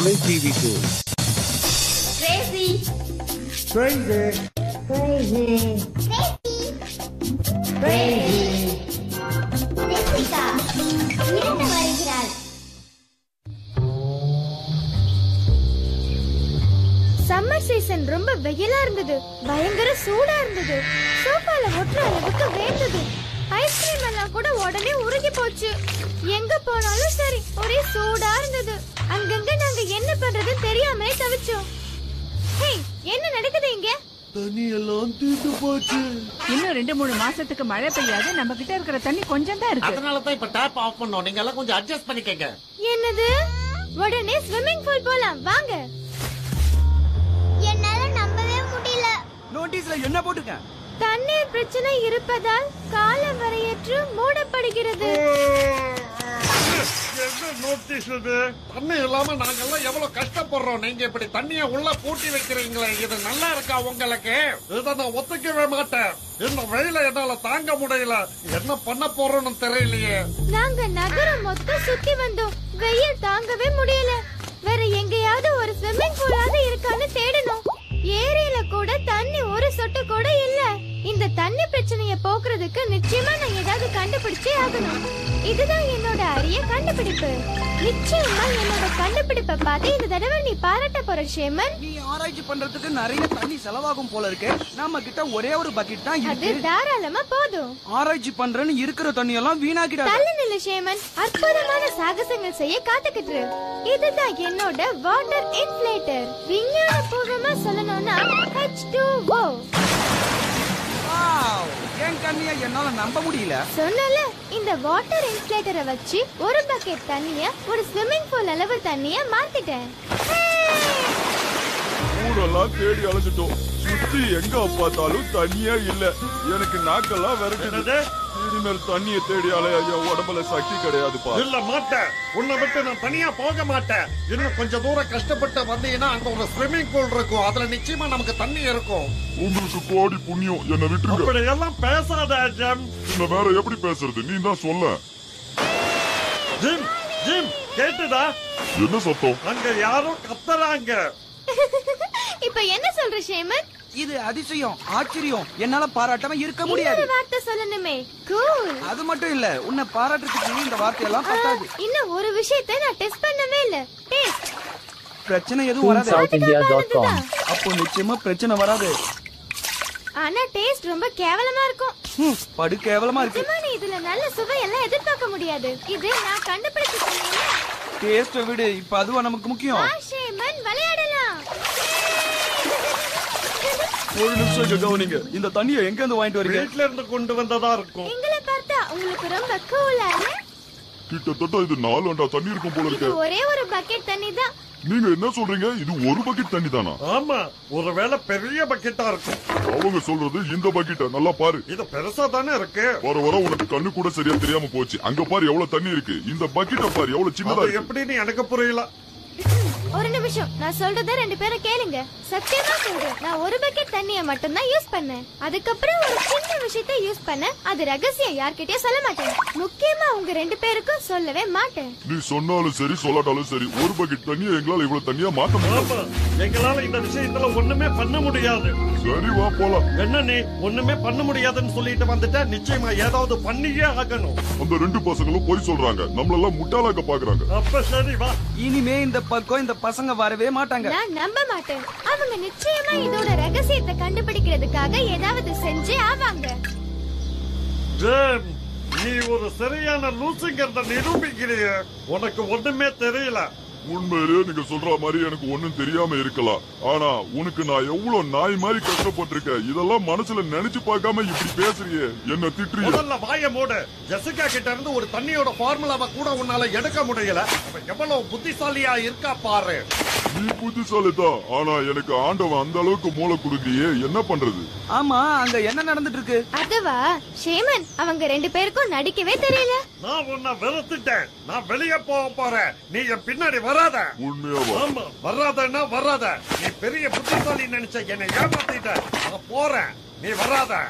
Tamil TV 2. Crazy. Crazy. Crazy. Crazy. Jessica. இரண்டு வருகிறாள் summer season ரொம்ப வெயிலா இருந்தது பயங்கர சூடா இருந்தது சோஃபால ஒட்டுற அளவுக்கு வேந்தது ஐஸ்கிரீம் எல்லாம் கூட உடனே உருகி போச்சு எங்க போனாலும் சரி ஒரே சூடா இருந்தது அங்கங்க நாங்க என்ன பண்றதுன்னு தெரியாமலே தவிச்சோம் ஹே என்ன நடக்குது இங்க தண்ணி எல்லாம் தீர்ந்து போச்சு இன்னும் ரெண்டு மூணு மாசத்துக்கு மழை பெய்யாது நம்ம கிட்ட இருக்கிற தண்ணி கொஞ்சம் தான் இருக்கு அதனால தான் இப்ப டேப் ஆஃப் பண்ணோம் நீங்க எல்லாம் கொஞ்சம் அட்ஜஸ்ட் பண்ணிக்கங்க என்னது உடனே ஸ்விம்மிங் பூல் போலாம் வாங்க என்னால நம்பவே முடியல நோட்டீஸ்ல என்ன போட்டுக்க தண்ணீர் பிரச்சனை இருப்பதால் கால வரையற்று மூடப்படுகிறது என்ன நோட்டீஸ் இது தண்ணி இல்லாம நாங்கெல்லாம் எவ்வளவு கஷ்டப்படுறோம் நீங்க இப்படி தண்ணிய உள்ள பூட்டி வைக்கிறீங்களே இது நல்லா இருக்கா உங்களுக்கு இதை நான் ஒத்துக்கவே மாட்டேன் இந்த வெயில என்னால தாங்க முடியல என்ன பண்ண போறோம்னு தெரியலையே நாங்க நகரம் மொத்தம் சுத்தி வந்தோம் வெயில் தாங்கவே முடியல வேற எங்கேயாவது ஒரு ஸ்விம்மிங் பூலாவது இருக்கான்னு தேடணும் ஏரியில கூட தண்ணி ஒரு சொட்டு கூட இல்ல இந்த தண்ணி பிரச்சனைய போக்குறதுக்கு நிச்சயமா நான் ஏதாவது கண்டுபிடிச்சே ஆகணும் இதுதான் என்னோட அரிய கண்டுபிடிப்பு நிச்சயமா என்னோட கண்டுபிடிப்பை பார்த்து இந்த தடவை நீ பாராட்ட போற ஷேமன் நீ ஆராய்ச்சி பண்றதுக்கு நிறைய தண்ணி செலவாகும் போல இருக்கு நம்ம கிட்ட ஒரே ஒரு பக்கெட் தான் அது இருக்கு தாராளமா போதும் ஆராய்ச்சி பண்றேன்னு இருக்கிற தண்ணி எல்லாம் வீணாக்கிடாத தள்ளு நில்லு ஷேமன் அற்புதமான சாகசங்கள் செய்ய காத்துக்கிட்டு இரு. இதுதான் என்னோட வாட்டர் இன்ஃபிளேட்டர் விஞ்ஞான பூர்வமா சொல்லணும்னா H2O வாவ், என் கண்ணிய என்னால நம்ப முடியல சொன்னல இந்த வாட்டர் இன்ஃபிளேட்டரை வச்சு ஒரு பக்கெட் தண்ணிய ஒரு ஸ்விம்மிங் பூல் அளவு தண்ணிய மாத்திட்டேன் ஊரெல்லாம் தேடி அலைஞ்சிட்டோம் சுத்தி எங்க பார்த்தாலும் தண்ணியே இல்ல எனக்கு நாக்கெல்லாம் விரட்டுது இனிமேல் தண்ணியை தேடி அலைய என் உடம்புல சக்தி கிடையாதுப்பா இல்ல மாட்டேன் உன்னை விட்டு நான் தனியா போக மாட்டேன் இன்னும் கொஞ்சம் தூரம் கஷ்டப்பட்டு வந்தீங்கன்னா அங்க ஒரு ஸ்விம்மிங் பூல் இருக்கும் அதுல நிச்சயமா நமக்கு தண்ணி இருக்கும் உங்களுக்கு கோடி புண்ணியம் என்ன விட்டுருங்க அப்படி எல்லாம் பேசாத ஜெம் என்ன வேற எப்படி பேசுறது நீ தான் சொல்ல ஜிம் ஜிம் கேட்டுதா என்ன சத்தம் அங்க யாரோ கத்துறாங்க இப்ப என்ன சொல்ற ஷேமன் இது அதிசயம் ஆச்சரியம் என்னால பாராட்டாம இருக்க முடியாது இன்னொரு வார்த்தை சொல்லணுமே கூல் அது மட்டும் இல்ல உன்னை பாராட்டுறதுக்கு இந்த வார்த்தையெல்லாம் பத்தாது இன்னும் ஒரு விஷயத்தை நான் டெஸ்ட் பண்ணவே இல்ல டேஸ்ட் பிரச்சனை எதுவும் வராது SouthIndia.com. அப்போ நிச்சயமா பிரச்சனை வராது ஆனா டேஸ்ட் ரொம்ப கேவலமா இருக்கும் ஹம், படு கேவலமா இருக்கு நிஜமா நீ இதுல நல்ல சுவையெல்லாம் எதிர்பார்க்க முடியாது இது நான் கண்டுபிடிச்சு சொன்னேன்ல. டேஸ்ட விடு இப்ப அதுவா நமக்கு முக்கியம் வா, ஷேமன் விளையாடலாம் ஒரு நிமிஷம் இங்க கவனிங்க இந்த தண்ணியை எங்க இருந்து வாங்கிட்டு வரீங்க வீட்ல இருந்து கொண்டு வந்ததா இருக்கும் எங்களை பார்த்தா உங்களுக்கு ரொம்ப கூலா கிட்டத்தட்ட இது நாலு அண்டா தண்ணி இருக்கும் போல இது இருக்கு ஒரே ஒரு பக்கெட் தண்ணி தான் நீங்க என்ன சொல்றீங்க இது ஒரு பக்கெட் தண்ணி தானா ஆமா ஒருவேளை பெரிய பக்கெட்டா இருக்கும் அவங்க சொல்றது இந்த பக்கெட்ட நல்லா பாரு இது பெருசா தானே இருக்கு வர வர உனக்கு கண்ணு கூட சரியா தெரியாம போச்சு அங்க பாரு எவ்வளவு தண்ணி இருக்கு இந்த பக்கெட்ட பாரு எவ்வளவு சின்னதா அது இருக்கு எப்படின்னு எனக்கு புரியல ஒரு நிமிஷம் நான் சொல்றத ரெண்டு பேரும் கேளுங்க சத்தியமா சொல்றேன் நான் ஒரு பக்கெட் தண்ணிய மட்டும் தான் யூஸ் பண்ணேன் அதுக்கப்புறம் ஒரு சின்ன விஷயத்த யூஸ் பண்ண அது ரகசியம் யார்கிட்டயும் சொல்ல மாட்டேன் முக்கியமா உங்க ரெண்டு பேருக்கும் சொல்லவே மாட்டேன் நீ சொன்னாலும் சரி சொல்லாட்டாலும் சரி ஒரு பக்கெட் தண்ணியை எங்களால இவ்வளவு தண்ணியா மாத்த முடியாது ஆமா எங்களால இந்த விஷயத்துல ஒண்ணுமே பண்ண முடியாது சரி வா போலாம் என்ன நீ ஒண்ணுமே பண்ண முடியாதுன்னு சொல்லிட்டு வந்துட்ட நிச்சயமா ஏதாவது பண்ணியே ஆகணும் அந்த ரெண்டு பசங்களும் பொய் சொல்றாங்க நம்மளெல்லாம் முட்டாளாக்க பாக்குறாங்க அப்ப சரி வா இனிமே இந்த பக்கம் இந்த பசங்க வரவே மாட்டாங்க நான் நம்ப மாட்டேன் அவங்க நிச்சயமா இதோட ரகசியத்தை கண்டுபிடிக்கிறதுக்காக ஏதாவது செஞ்சே ஆவாங்க ஜேம் நீ ஒரு சரியான லூசுங்கிறத நிரூபிக்கிறிய உனக்கு ஒண்ணுமே தெரியல உண்மையிலேயே நீங்க சொல்ற மாதிரி எனக்கு ஒண்ணும் தெரியாம இருக்கலாம் ஆனா உனக்கு நான் எவ்வளவு நாய் மாதிரி கஷ்டப்பட்டிருக்கேன் இதெல்லாம் மனசுல நினைச்சு பார்க்காம இப்படி பேசுறியே என்ன திட்டுறிய முதல்ல வாய மூடு ஜெசிகா கிட்ட இருந்து ஒரு தண்ணியோட ஃபார்முலாவை கூட உன்னால எடுக்க முடியல அவ எவ்வளவு புத்திசாலியா இருக்கா பாரு நீ புத்திசாலிதான் ஆனா எனக்கு ஆண்டவன் அந்த அளவுக்கு மூளை கொடுக்கலையே என்ன பண்றது ஆமா அங்க என்ன நடந்துட்டு இருக்கு அதுவா ஷேமன் அவங்க ரெண்டு பேருக்கும் நடிக்கவே தெரியல நான் உன்னை வெறுத்துட்டேன் நான் வெளியே போக போறேன் நீ என் பின்னாடி வராத உண்மையாவா ஆமா வராதன்னா வராத நீ பெரிய புத்திசாலி நினைச்ச என்னை ஏமாத்திட்ட நான் போறேன் நீ வராத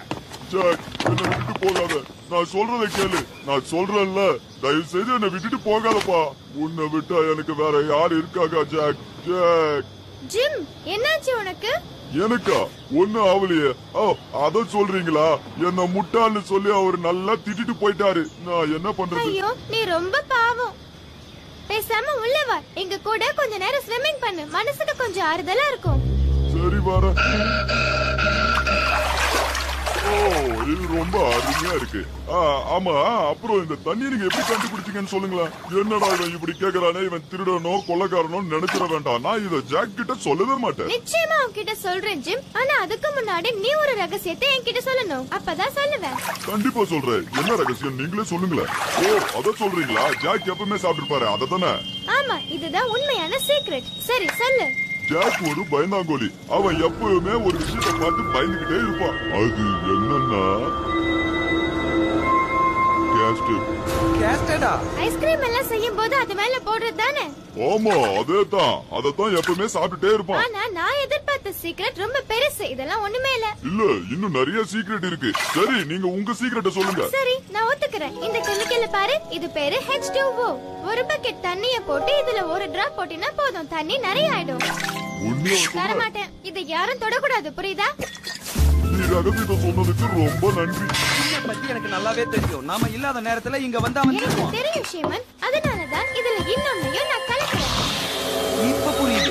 ஜாக் என்ன விட்டுட்டு போகாத நான் சொல்றதை கேளு நான் சொல்றேன்ல தயவு செய்து என்ன விட்டுட்டு போகாதப்பா உன்னை விட்டா எனக்கு வேற யார் இருக்காங்க ஜாக் ஜாக் ஜிம் என்னாச்சு உனக்கு எனக்கா ஒண்ணு ஆவலையே ஓ அத சொல்றீங்களா என்ன முட்டாள்னு சொல்லி அவர் நல்லா திட்டிட்டு போயிட்டாரு நான் என்ன பண்றது ஐயோ நீ ரொம்ப பாவம் பேசாம உள்ள வா எங்க கூட கொஞ்ச நேரம் ஸ்விம்மிங் பண்ணு மனசுக்கு கொஞ்சம் ஆறுதலா இருக்கும் சரி வர ஓ இது ரொம்ப அருமையா இருக்கு ஆ, ஆமா அப்புறம் இந்த தண்ணி நீங்க எப்படி கண்டுபிடிச்சீங்கன்னு சொல்லுங்களேன் என்னடா இவன் இப்படி கேக்குறானே இவன் திருடனோ கொள்ளக்காரனோ நினைச்சிட வேண்டாம் நான் இத ஜாக் கிட்ட சொல்லவே மாட்டேன் நிச்சயமா உன்கிட்ட சொல்றேன் ஜிம் ஆனா அதுக்கு முன்னாடி நீ ஒரு ரகசியத்தை என்கிட்ட சொல்லணும் அப்பதான் சொல்லுவேன் கண்டிப்பா சொல்றேன் என்ன ரகசியம் நீங்களே சொல்லுங்களேன் ஓ அத சொல்றீங்களா ஜாக் எப்பவுமே சாப்பிட்டுருப்பாரு அதை தானே ஆமா இதுதான் உண்மையான சீக்ரெட் சரி சொல்லு ஜாக் ஒரு பயந்தாங்கோலி அவன் எப்பவுமே ஒரு விஷயத்தை பார்த்து பயந்துகிட்டே இருப்பான் அது என்னன்னா கேஸ்டட் கேஸ்டடா ஐஸ்கிரீம் எல்லாம் செய்யும் போது அது மேல போடுறது தானே ஆமா அதே தான் அதத்தான் எப்பவுமே சாப்பிட்டுட்டே இருப்பான் ஆனா நான் எதிர்பார்த்த சீக்ரெட் ரொம்ப பெருசு இதெல்லாம் ஒண்ணுமே இல்ல இல்ல இன்னும் நிறைய சீக்ரெட் இருக்கு சரி நீங்க உங்க சீக்ரெட்ட சொல்லுங்க சரி நான் ஒத்துக்கிறேன் இந்த கெமிக்கல் பாரு இது பேரு H2O ஒரு பக்கெட் தண்ணிய போட்டு இதுல ஒரு டிராப் போட்டினா போதும் தண்ணி நிறைய ஆயிடும் உண்மையா தர சொல்ற மாட்டேன் இதை யாரும் தொடக்கூடாது புரியுதா நீ ரகசியத்தை சொன்னதுக்கு ரொம்ப நன்றி உன்னை பத்தி எனக்கு நல்லாவே தெரியும் நாம இல்லாத நேரத்துல இங்க வந்து அவன் எனக்கு திருடுவான். தெரியும் ஷேமன் அதனாலதான் இதுல இன்னொன்னையும் நான் கலக்கிறேன் இப்ப புரியுது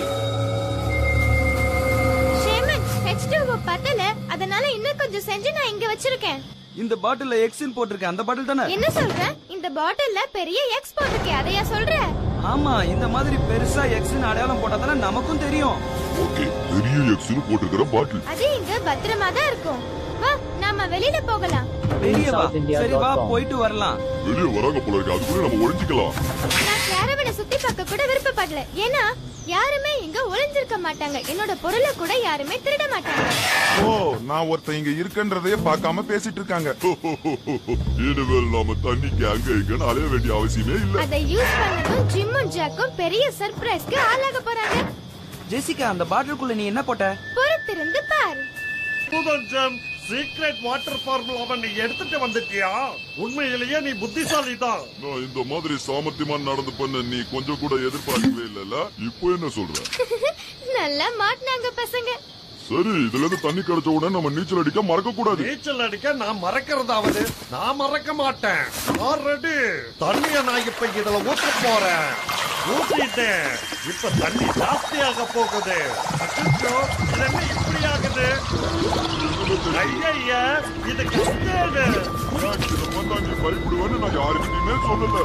ஷேமன் H2O பத்தல அதனால இன்னும் கொஞ்சம் செஞ்சு நான் இங்க வச்சிருக்கேன் இந்த பாட்டில்ல எக்ஸின் போட்டிருக்கேன் அந்த பாட்டில் தானே என்ன சொல்ற இந்த பாட்டில்ல பெரிய எக்ஸ் போட்டிருக்கே அதையா சொல்ற ஆமா இந்த மாதிரி பெருசா எக்ஸின் அடையாளம் போட்டா தானே நமக்கும் தெரியும் ஓகே பெரிய எக்ஸ்னு போட்டிருக்கிற பாட்டில் அது இங்க பத்திரமா தான் இருக்கும் வா நாம வெளியில போகலாம் வெளியே வா South India சரி வா dot com. போயிட்டு வரலாம் வெளியே வராங்க போல இருக்கு அதுக்குள்ள நம்ம ஒழிஞ்சுக்கலாம் நான் கேரவனை சுத்தி பார்க்க கூட விருப்பப்படல ஏன்னா யாருமே இங்க ஒளிஞ்சிருக்க மாட்டாங்க என்னோட பொருளை கூட யாருமே திருட மாட்டாங்க ஓ நான் ஒருத்தன் இங்க இருக்கன்றதையே பார்க்காம பேசிட்டு இருக்காங்க இனிமேல் நாம தண்ணிக்கு அங்க இங்கன்னு அலைய வேண்டிய அவசியமே இல்ல அதை யூஸ் பண்ணதும் ஜிம்மும் ஜாக்கும் பெரிய சர்ப்ரைஸ்க்கு ஆளாக போறாங்க ஜெசிகா அந்த பாட்டிலுக்குள்ள நீ என்ன போட்ட பொறுத்திருந்து பாரு புதஞ்சம் சீக்ரெட் வாட்டர் ஃபார்முலாவை நீ எடுத்துட்டு வந்துட்டியா உண்மையிலேயே நீ புத்திசாலி தான் நான் இந்த மாதிரி சாமர்த்தியமா நடந்து பண்ண நீ கொஞ்சம் கூட எதிர்பார்க்கவே இல்லல இப்போ என்ன சொல்ற நல்லா மாட்டினாங்க பசங்க சரி இதுல இருந்து தண்ணி கிடைச்ச உடனே நம்ம நீச்சல் அடிக்க மறக்க கூடாது நீச்சல் அடிக்க நான் மறக்கிறதாவது நான் மறக்க மாட்டேன் ஆல்ரெடி தண்ணிய நான் இப்ப இதுல ஊத்த போறேன் ஊத்திட்டேன் இப்ப தண்ணி ஜாஸ்தியாக போகுது அச்சச்சோ, இது என்ன இப்படி ஆகுது ஐயா இது கஷ்டேடு ஜாக், இதை பார்த்தா நீ பயப்படுவேன்னு நான் யாருக்கிட்டயுமே சொல்லல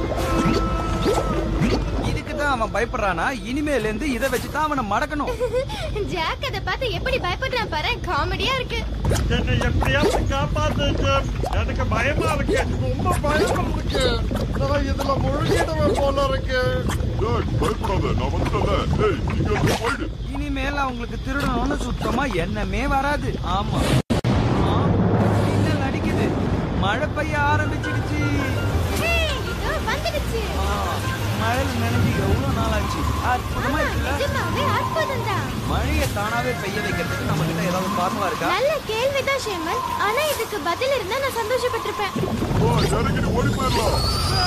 இதுக்கு தான் அவன் பயப்படுறானா இனிமேல இருந்து இதை வச்சு தான் அவனை மடக்கணும் ஜாக் அதை பார்த்து எப்படி பயப்படுறான் பாரு காமெடியா இருக்கு என்னை எப்படியாவது காப்பாத்துச்சு எனக்கு பயமா இருக்கு ரொம்ப பயமா இருக்கு நான் இதுல முழுகிடுவேன் போல இருக்கு ஜாக் பயப்படாத நான் வந்துட்டல ஏய் இங்க இருந்து போயிடு இனிமேல் அவங்களுக்கு திருடணும்னு சுத்தமா எண்ணமே வராது ஆமா ஆ, மின்னல் அடிக்குது மழை பெய்ய ஆரம்பிச்சிடுச்சு ஹே, இதோ வந்துடுச்சு ஆ, மழையில நினைஞ்சு எவ்வளவு நாள் ஆச்சு அற்புதமா ஆமா, இருக்குல்ல நிஜமாவே அற்புதம் தான் மழையை தானாவே பெய்ய வைக்கிறதுக்கு நம்ம கிட்ட ஏதாவது ஃபார்முலா இருக்கா நல்ல கேள்விதான் ஷேமன் ஆனா இதுக்கு பதில் இருந்தா நான் சந்தோஷப்பட்டிருப்பேன் வா இறங்கி ஓடி போயிடலாம்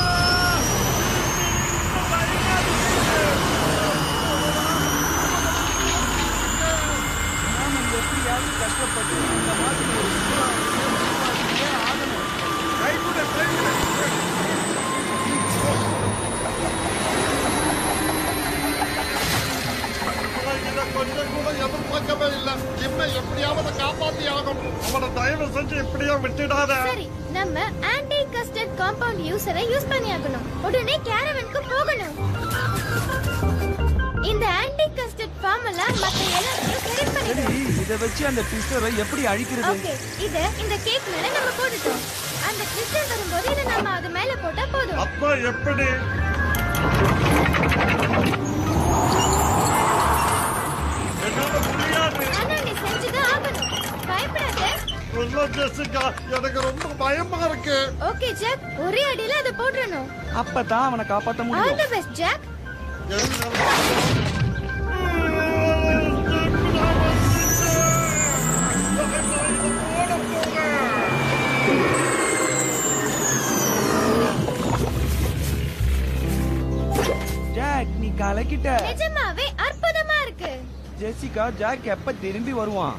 நாம எப்படியாவது கஷ்டப்பட்டு இந்த மாதிரி ஒரு சூறாவளியை உருவாக்கியே ஆகணும் கைகுட கைகுட இதை கொஞ்சம் கூட எதிர்பார்க்கவே இல்லை இம்மை எப்படியாவது காப்பாத்தி ஆகணும் அவனை தயவு செஞ்சு இப்படியே விட்டுடாத சரி நம்ம ஆன்டி கஸ்டர்ட் காம்பவுண்ட் யூசரை யூஸ் பண்ணி ஆகணும் உடனே கேரவனுக்கு போகணும் இந்த ஆன்டி கஸ்டர்ட் ஃபார்முலா மத்த எல்லாத்தையும் கரெக்ட் சரி பண்ணிடும் இதை வச்சு அந்த ட்விஸ்டரை எப்படி அழிக்கிறது ஓகே இத இந்த கேக் மேல நம்ம போட்டுட்டோம் அந்த ட்விஸ்டர் வரும்போது இத நம்ம அது மேல போட்டா போதும் அப்ப எப்படி என்னால முடியாது ஆனா நீ செஞ்சுதான் ஆகணும் பயப்படாத சொல்ல ஜெசிகா எனக்கு ரொம்ப பயமா இருக்கு ஓகே ஜாக் ஒரே அடியில அதை போட்டுறணும் அப்பதான் அவனை காப்பாத்த ஆல் முடியும் தி பெஸ்ட் ஜாக் மாட்டிக்கிட்ட நிஜமாவே அற்புதமா இருக்கு ஜெசிகா ஜாக் எப்ப திரும்பி வருவான்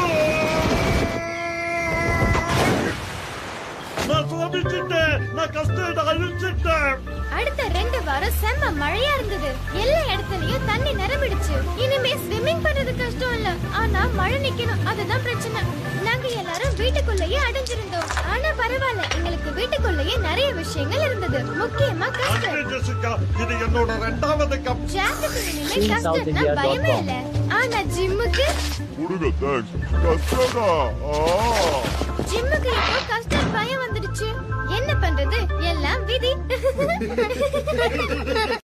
நான் சோபிச்சுட்டேன் நான் கஷ்டத்தை அழிச்சிட்டேன் அடுத்த ரெண்டு வாரம் செம்ம மழையா இருந்தது எல்லா இடத்துலயும் தண்ணி நிரம்பிடுச்சு இனிமே ஸ்விம்மிங் பண்றது கஷ்டம் இல்ல ஆனா மழை நிக்கணும் அதுதான் பிரச்சனை நாங்க எல்லாரும் வீட்டுக்குள்ளேயே அடைஞ்சிருந்தோம் ஆனா பரவாயில்ல எங்களுக்கு வீட்டுக்குள்ளேயே நிறைய விஷயங்கள் இருந்தது முக்கியமா கஷ்டம் நன்றி ஜெசிகா இது என்னோட ரெண்டாவது கப் ஜாக்குக்கு இனிமே கஷ்டம்னா பயமே இல்ல ஆனா ஜிம்முக்கு கொடுங்க தேங்க்ஸ் கஷ்டடா ஆ ஜிம்முக்கு இப்போ கஷ்டம் பயம் வந்துடுச்சு என்ன பண்றது எல்லாம் விதி